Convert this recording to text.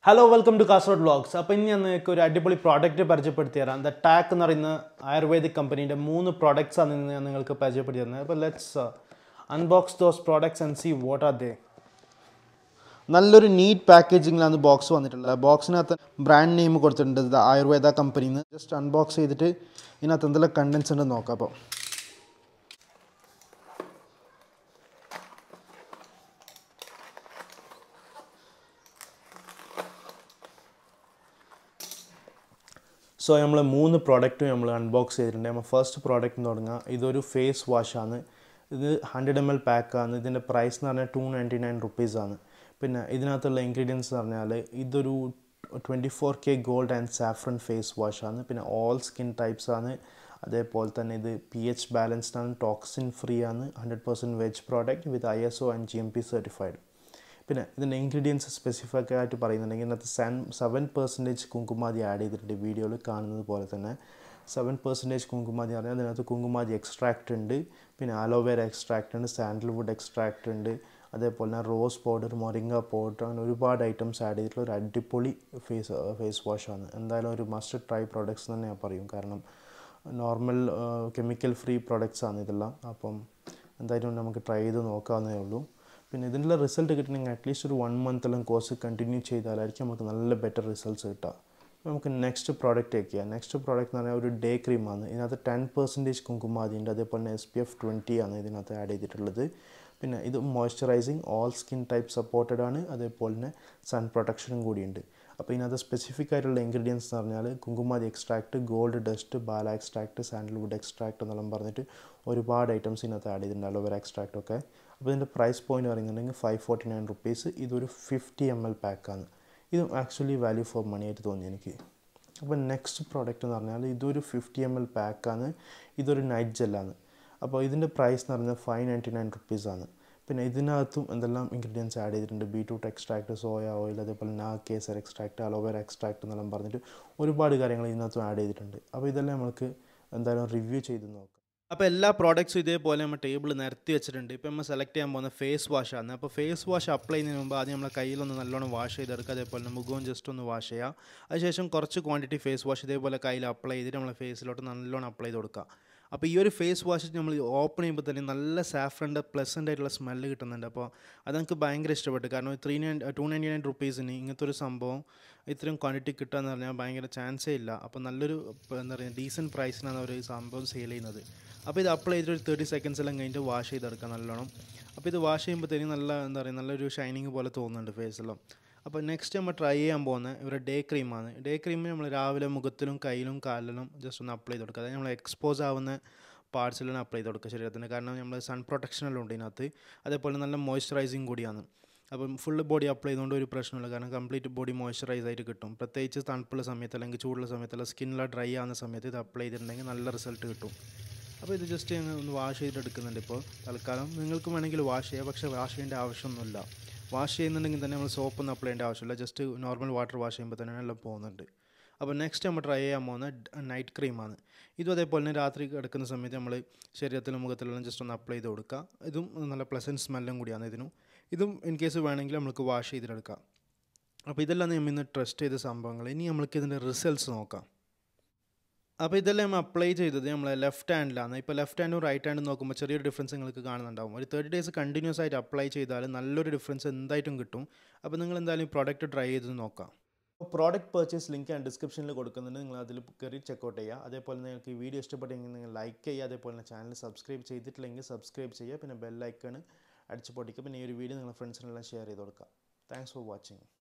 hello welcome to Kasaragod vlogs അപ്പോൾ ഇനി ഞാൻ നിങ്ങൾക്ക് ഒരു അടിപൊളി പ്രോഡക്റ്റ് പരിചയപ്പെടുത്തി തരാം ദ ടാക്ക് എന്ന് പറയുന്ന ആയുർവേദിക് കമ്പനീൻ്റെ മൂന്ന് പ്രോഡക്റ്റ്സ് ആണ് ഇന്ന് ഞാൻ നിങ്ങൾക്ക് പരിചയപ്പെടുത്തി തരുന്നത് അപ്പോൾ let's unbox those products and see what are they നല്ലൊരു നീറ്റ് പാക്കേജിങ്ങിലാണ് ബോക്സ് വന്നിട്ടുള്ളത് ബോക്സിനകത്ത് ബ്രാൻഡ് നെയിം കൊടുത്തിട്ടുണ്ട് ഇത് ആയുർവേദ കമ്പനിയിൽ നിന്ന് ജസ്റ്റ് അൺബോക്സ് ചെയ്തിട്ട് ഇതിനകത്ത് എന്തെല്ലാം കണ്ടൻസ് ഉണ്ടെന്ന് നോക്കാം അപ്പോൾ സോ നമ്മൾ മൂന്ന് പ്രോഡക്റ്റും നമ്മൾ അൺബോക്സ് ചെയ്തിട്ടുണ്ട് നമ്മൾ ഫസ്റ്റ് പ്രോഡക്റ്റ് തുടങ്ങുക ഇതൊരു ഫേസ് വാഷാണ് ഇത് ഹൺഡ്രഡ് എം എൽ പാക്കാണ് ഇതിൻ്റെ പ്രൈസ് എന്ന് പറഞ്ഞാൽ ടു നയൻറ്റി നയൻ റുപ്പീസാണ് പിന്നെ ഇതിനകത്തുള്ള ഇൻഗ്രീഡിയൻസ് എന്ന് പറഞ്ഞാൽ ഇതൊരു twenty four K gold and saffron face വാഷാണ് പിന്നെ ഓൾ സ്കിൻ ടൈപ്സ് ആണ് അതേപോലെ തന്നെ ഇത് പി എച്ച് ബാലൻസ്ഡ് ആണ് ടോക്സിൻ ഫ്രീ ആണ് hundred percent veg product with I S O and G M P certified പിന്നെ ഇതിൻ്റെ ഇൻഗ്രീഡിയൻസ് സ്പെസിഫിക് ആയിട്ട് പറയുന്നുണ്ടെങ്കിൽ ഇതിനകത്ത് സെൻ സെവൻ പെർസെൻറ്റേജ് കുങ്കുമാതി ആഡ് ചെയ്തിട്ടുണ്ട് വീഡിയോയിൽ കാണുന്നത് പോലെ തന്നെ സെവൻ പെർസെൻറ്റേജ് കുങ്കുമാതി പറഞ്ഞാൽ അതിനകത്ത് കുങ്കുമാതി എക്സ്ട്രാക്റ്റ് ഉണ്ട് പിന്നെ ആലോവേര എക്സ്ട്രാക്റ്റ് ഉണ്ട് സാൻഡൽവുഡ് എക്സ്ട്രാക്റ്റ് ഉണ്ട് അതേപോലെ തന്നെ റോസ് പൗഡർ മൊറിങ്ക പൗഡർ അങ്ങനെ ഒരുപാട് ഐറ്റംസ് ആഡ് ചെയ്തിട്ടുള്ള ഒരു അടിപൊളി ഫേസ് ഫേസ് വാഷാണ് എന്തായാലും ഒരു മസ്റ്റ് ട്രൈ പ്രോഡക്ട്സ് തന്നെ ഞാൻ പറയും കാരണം നോർമൽ കെമിക്കൽ ഫ്രീ പ്രോഡക്റ്റ്സ് ആണ് ഇതെല്ലാം അപ്പം എന്തായാലും നമുക്ക് ട്രൈ ചെയ്ത് നോക്കാവുന്നതേ ഉള്ളൂ പിന്നെ ഇതിൻ്റെ റിസൾട്ട് കിട്ടണമെങ്കിൽ അറ്റ്ലീസ്റ്റ് ഒരു വൺ മന്തെല്ലാം കോഴ്സ് കണ്ടിന്യൂ ചെയ്താലായിരിക്കും നമുക്ക് നല്ല ബെറ്റർ റിസൾട്ട്സ് കിട്ടുക നമുക്ക് നെക്സ്റ്റ് പ്രോഡക്റ്റ് ചെയ്യാം നെക്സ്റ്റ് പ്രോഡക്റ്റ് എന്ന് പറഞ്ഞാൽ ഒരു ഡേ ക്രീമാണ് ഇതിനകത്ത് ടെൻ പെർസെൻറ്റേജ് കുങ്കുമാതി ഉണ്ട് അതേപോലെ തന്നെ എസ് പി എഫ് ട്വൻറ്റി ആണ് ഇതിനകത്ത് ആഡ് ചെയ്തിട്ടുള്ളത് പിന്നെ ഇത് moisturising all skin type supported ആണ് അതേപോലെ തന്നെ സൺ പ്രൊട്ടക്ഷനും കൂടിയുണ്ട് അപ്പോൾ ഇതിനകത്ത് സ്പെസിഫിക് ആയിട്ടുള്ള ഇൻഗ്രീഡിയൻസ് എന്ന് പറഞ്ഞാൽ കുങ്കുമാതി എക്സ്ട്രാക്ട് ഗോൾഡ് ഡസ്റ്റ് ബാല എക്സ്ട്രാക്ട് സാൻഡൽവുഡ് എക്സ്ട്രാക്ട് എന്നെല്ലാം പറഞ്ഞിട്ട് ഒരുപാട് ഐറ്റംസ് ഇതിനകത്ത് ആഡ് ചെയ്തിട്ടുണ്ട് അലോവേര എക്സ്ട്രാക്ട് ഒക്കെ അപ്പോൾ ഇതിൻ്റെ പ്രൈസ് പോയിന്റ് പറയുന്നുണ്ടെങ്കിൽ ഫൈവ് ഫോർട്ടി നയൻ റുപ്പീസ് ഇതൊരു ഫിഫ്റ്റി എം എൽ പാക്കാണ് ഇതും ആക്ച്വലി വാല്യൂ ഫോർ മണി ആയിട്ട് തോന്നി എനിക്ക് അപ്പോൾ നെക്സ്റ്റ് പ്രോഡക്റ്റ് എന്ന് പറഞ്ഞാൽ ഇതൊരു ഫിഫ്റ്റി എം എൽ പാക്കാണ് ഇതൊരു നൈറ്റ് ജെല്ലാണ് അപ്പോൾ ഇതിൻ്റെ പ്രൈസ് എന്ന് പറഞ്ഞാൽ ഫൈവ് നയൻറ്റി നയൻ റുപ്പീസാണ് പിന്നെ ഇതിനകത്തും എന്തെല്ലാം ഇൻഗ്രീഡിയൻസ് ആഡ് ചെയ്തിട്ടുണ്ട് ബീട്രൂട്ട് എക്സ്ട്രാക്ട് സോയ ഓയിൽ അതേപോലെ നാ കേസർ എക്സ്ട്രാക്ട് അലോവേര എക്സ്ട്രാക്ട് എന്നെല്ലാം പറഞ്ഞിട്ട് ഒരുപാട് കാര്യങ്ങൾ ഇതിനകത്തും ആഡ് ചെയ്തിട്ടുണ്ട് അപ്പോൾ ഇതെല്ലാം നമുക്ക് എന്തായാലും റിവ്യൂ ചെയ്ത് നോക്കാം അപ്പോൾ എല്ലാ പ്രോഡക്റ്റ്സും ഇതേപോലെ നമ്മൾ ടേബിൾ നിരത്തി വെച്ചിട്ടുണ്ട് ഇപ്പോൾ നമ്മൾ സെലക്ട് ചെയ്യാൻ പോകുന്ന ഫേസ് വാഷാണ് അപ്പോൾ ഫേസ് വാഷ് അപ്ലൈ ചെയ്യുന്നതിന് മുമ്പ് ആദ്യം നമ്മളെ കയ്യിലൊന്ന് നല്ലോണം വാഷ് ചെയ്തെടുക്കുക അതേപോലെ തന്നെ മുഖവും ജസ്റ്റ് ഒന്ന് വാഷ് ചെയ്യുക അതിനുശേഷം കുറച്ച് ക്വാണ്ടിറ്റി ഫേസ് വാഷ് ഇതേപോലെ കയ്യിൽ അപ്ലൈ ചെയ്തിട്ട് നമ്മളെ ഫേസിലോട്ട് നല്ലോണം അപ്ലൈ ചെയ്ത് കൊടുക്കുക അപ്പോൾ ഈ ഒരു ഫേസ് വാഷ് നമ്മൾ ഓപ്പൺ ചെയ്യുമ്പോൾ തന്നെ നല്ല സാഫ്രൻ്റെ പ്ലസൻ്റ് ആയിട്ടുള്ള സ്മെല്ല് കിട്ടുന്നുണ്ട് അപ്പോൾ അതെനിക്ക് ഭയങ്കര ഇഷ്ടപ്പെട്ടു കാരണം three nine to ninety nine റുപ്പീസിന് ഇങ്ങനത്തെ ഒരു സംഭവം ഇത്രയും ക്വാണ്ടിറ്റി കിട്ടുക എന്ന് പറഞ്ഞാൽ ഭയങ്കര ചാൻസേ ഇല്ല അപ്പോൾ നല്ലൊരു എന്താ പറയുക ഡീസൻറ്റ് പ്രൈസിനാണ് അവർ ഈ സംഭവം സെയിൽ ചെയ്യുന്നത് അപ്പോൾ ഇത് അപ്ലൈ ചെയ്തിട്ട് ഒരു തേർട്ടി സെക്കൻഡ്സ് എല്ലാം കഴിഞ്ഞിട്ട് വാഷ് ചെയ്തെടുക്കുക നല്ലോണം അപ്പോൾ ഇത് വാഷ് ചെയ്യുമ്പോഴത്തേനും നല്ല എന്താ പറയുക നല്ലൊരു ഷൈനിങ് പോലെ തോന്നുന്നുണ്ട് ഫേസെല്ലാം അപ്പോൾ നെക്സ്റ്റ് നമ്മൾ ട്രൈ ചെയ്യാൻ പോകുന്ന ഇവരുടെ ഡേ ക്രീമാണ് ഡേ ക്രീം നമ്മൾ രാവിലെ മുഖത്തിലും കയ്യിലും കാലിലും ജസ്റ്റ് ഒന്ന് അപ്ലൈ ചെയ്ത് കൊടുക്കുക അതായത് നമ്മൾ എക്സ്പോസ് ആവുന്ന പാർട്സിലാണ് അപ്ലൈ ചെയ്ത് കൊടുക്കുക ശരീരത്തിന് കാരണം നമ്മൾ സൺ പ്രൊട്ടക്ഷനെല്ലാം ഉണ്ട് ഇതിനകത്ത് അതേപോലെ നല്ല മോയ്സ്ചറൈസിങ് കൂടിയാണ് അപ്പം ഫുൾ ബോഡി അപ്ലൈ ചെയ്തുകൊണ്ട് ഒരു പ്രശ്നമില്ല കാരണം കംപ്ലീറ്റ് ബോഡി മോയ്സ്ചറൈസ് ആയിട്ട് കിട്ടും പ്രത്യേകിച്ച് തണുപ്പുള്ള സമയത്ത് അല്ലെങ്കിൽ ചൂടുള്ള സമയത്തല്ല സ്കിന്നിലെ ഡ്രൈ ആവുന്ന സമയത്ത് ഇത് അപ്ലൈ ചെയ്തിട്ടുണ്ടെങ്കിൽ നല്ല റിസൾട്ട് കിട്ടും അപ്പോൾ ഇത് ജസ്റ്റ് ഒന്ന് വാഷ് ചെയ്തിട്ട് എടുക്കുന്നുണ്ട് ഇപ്പോൾ തൽക്കാലം നിങ്ങൾക്ക് വേണമെങ്കിൽ വാഷ് ചെയ്യാം പക്ഷേ വാഷ് ചെയ്യേണ്ട ആവശ്യമൊന്നുമില്ല വാഷ് ചെയ്യുന്നുണ്ടെങ്കിൽ തന്നെ നമ്മൾ സോപ്പൊന്നും അപ്ലൈ ചെയ്യേണ്ട ആവശ്യമില്ല ജസ്റ്റ് നോർമൽ വാട്ടർ വാഷ് ചെയ്യുമ്പോൾ തന്നെ എല്ലാം പോകുന്നുണ്ട് അപ്പോൾ നെക്സ്റ്റ് നമ്മൾ ട്രൈ ചെയ്യാൻ പോകുന്ന നൈറ്റ് ക്രീമാണ് ഇതും അതേപോലെ തന്നെ രാത്രി കിടക്കുന്ന സമയത്ത് നമ്മൾ ശരീരത്തിലും മുഖത്തിലെല്ലാം ജസ്റ്റ് ഒന്ന് അപ്ലൈ ചെയ്ത് കൊടുക്കുക ഇതും നല്ല പ്ലസൻറ്റ് സ്മെല്ലും കൂടിയാണ് ഇതിനും ഇതും ഇൻ കേസ് വേണമെങ്കിൽ നമുക്ക് വാഷ് ചെയ്തെടുക്കാം അപ്പോൾ ഇതെല്ലാം നമ്മൾ ഇന്ന് ടെസ്റ്റ് ചെയ്ത സംഭവങ്ങൾ ഇനി നമ്മൾക്ക് ഇതിൻ്റെ റിസൾട്ട്സ് നോക്കാം അപ്പോൾ ഇതെല്ലാം നമ്മൾ അപ്ലൈ ചെയ്തത് നമ്മൾ ലെഫ്റ്റ് ഹാൻഡിലാണ് ഇപ്പോൾ ലെഫ്റ്റ് ഹാൻഡും റൈറ്റ് ഹാൻഡും നോക്കുമ്പോൾ ചെറിയൊരു ഡിഫറൻസ് നിങ്ങൾക്ക് കാണുന്നുണ്ടാവും ഒരു തേർട്ടി ഡേയ്സ് കണ്ടിന്യൂസ് ആയിട്ട് അപ്ലൈ ചെയ്താൽ നല്ലൊരു ഡിഫറൻസ് എന്തായിട്ടും കിട്ടും അപ്പോൾ നിങ്ങൾ എന്തായാലും ഈ പ്രോഡക്റ്റ് ട്രൈ ചെയ്ത് നോക്കാം പ്രോഡക്റ്റ് പർച്ചേസ് ലിങ്ക് ഞാൻ ഡിസ്ക്രിപ്ഷനിൽ കൊടുക്കുന്നുണ്ട് നിങ്ങൾ അതിൽ കയറി ചെക്കൗട്ട് ചെയ്യുക അതേപോലെ നിങ്ങൾക്ക് ഈ വീഡിയോ ഇഷ്ടപ്പെട്ടെങ്കിൽ നിങ്ങൾ ലൈക്ക് ചെയ്യുക അതേപോലെ തന്നെ ചാനൽ സബ്സ്ക്രൈബ് ചെയ്തിട്ടില്ലെങ്കിൽ സബ്സ്ക്രൈബ് ചെയ്യുക പിന്നെ ബെൽ ഐക്കൺ അടിച്ച് പൊട്ടിക്കുക പിന്നെ ഈ ഒരു വീഡിയോ നിങ്ങളുടെ ഫ്രണ്ട്സിനെല്ലാം ഷെയർ ചെയ്ത് കൊടുക്കുക താങ്ക്സ് ഫോർ വാച്ചിങ്